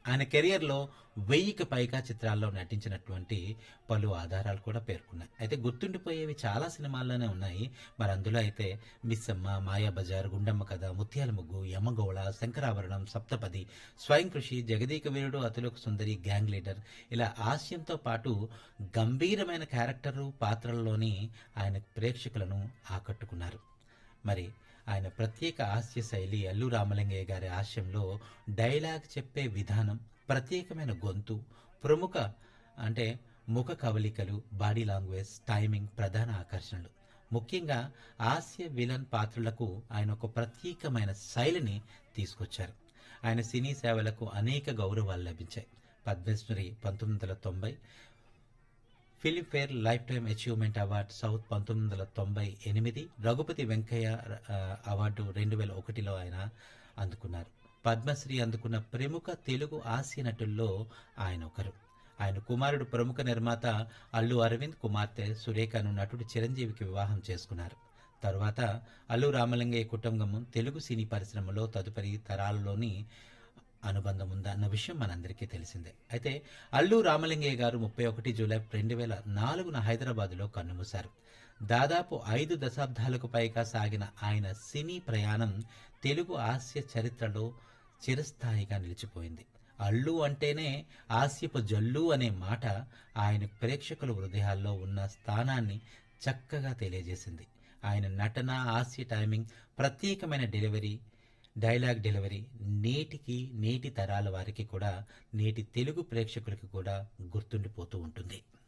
ఆయన కెరియర్లో వెయ్యికి పైగా చిత్రాల్లో నటించినటువంటి పలు ఆధారాలు కూడా పేర్కొన్నాయి అయితే గుర్తుండిపోయేవి చాలా సినిమాల్లోనే ఉన్నాయి మరి అందులో అయితే మిస్సమ్మ మాయాబజార్ గుండమ్మ కథ ముత్యాల ముగ్గు యమగోళ శంకరాభరణం సప్తపది స్వయం కృషి జగదీక వీరుడు అతులోక సుందరి గ్యాంగ్ లీడర్ ఇలా హాస్యంతో పాటు గంభీరమైన క్యారెక్టరు పాత్రల్లోని ఆయన ప్రేక్షకులను ఆకట్టుకున్నారు మరి ఆయన ప్రత్యేక హాస్య శైలి అల్లు రామలింగయ్య గారి హాస్యంలో డైలాగ్ చెప్పే విధానం ప్రత్యేకమైన గొంతు ప్రముఖ అంటే ముఖ కవలికలు బాడీ లాంగ్వేజ్ టైమింగ్ ప్రధాన ఆకర్షణలు ముఖ్యంగా హాస్య విలన్ పాత్రలకు ఆయన ఒక ప్రత్యేకమైన శైలిని తీసుకొచ్చారు ఆయన సినీ సేవలకు అనేక గౌరవాలు లభించాయి పద్మశ్రీ పంతొమ్మిది వందల తొంభై Filmfare lifetime achievement award south పంతొమ్మిది వందల తొంభై ఎనిమిది రఘుపతి వెంకయ్య ఆ, అవార్డు రెండు వేల ఒకటిలో ఆయన అందుకున్నారు పద్మశ్రీ అందుకున్న ప్రముఖ తెలుగు హాస్య నటుల్లో ఆయన ఒకరు ఆయన కుమారుడు ప్రముఖ నిర్మాత అల్లు అరవింద్ కుమార్తె సురేఖను నటుడు చిరంజీవికి వివాహం చేసుకున్నారు తరువాత అల్లు రామలింగయ్య కుటుంబం తెలుగు సినీ పరిశ్రమలో తదుపరి తరాలలోని అనుబంధం ఉందా అన్న విషయం మనందరికీ తెలిసిందే అయితే అల్లు రామలింగయ్య గారు ముప్పై ఒకటి జూలై రెండు వేల నాలుగున హైదరాబాదులో కన్నుమూశారు దాదాపు ఐదు దశాబ్దాలకు పైగా సాగిన ఆయన సినీ ప్రయాణం తెలుగు హాస్య చరిత్రలో చిరస్థాయిగా నిలిచిపోయింది అల్లు అంటేనే హాస్యపు జల్లు అనే మాట ఆయన ప్రేక్షకుల హృదయాల్లో ఉన్న స్థానాన్ని చక్కగా తెలియజేసింది ఆయన నటన హాస్య టైమింగ్ ప్రత్యేకమైన డెలివరీ డైలాగ్ డెలివరీ నేటికి నేటి తరాల వారికి కూడా నేటి తెలుగు ప్రేక్షకులకి కూడా గుర్తుండిపోతూ ఉంటుంది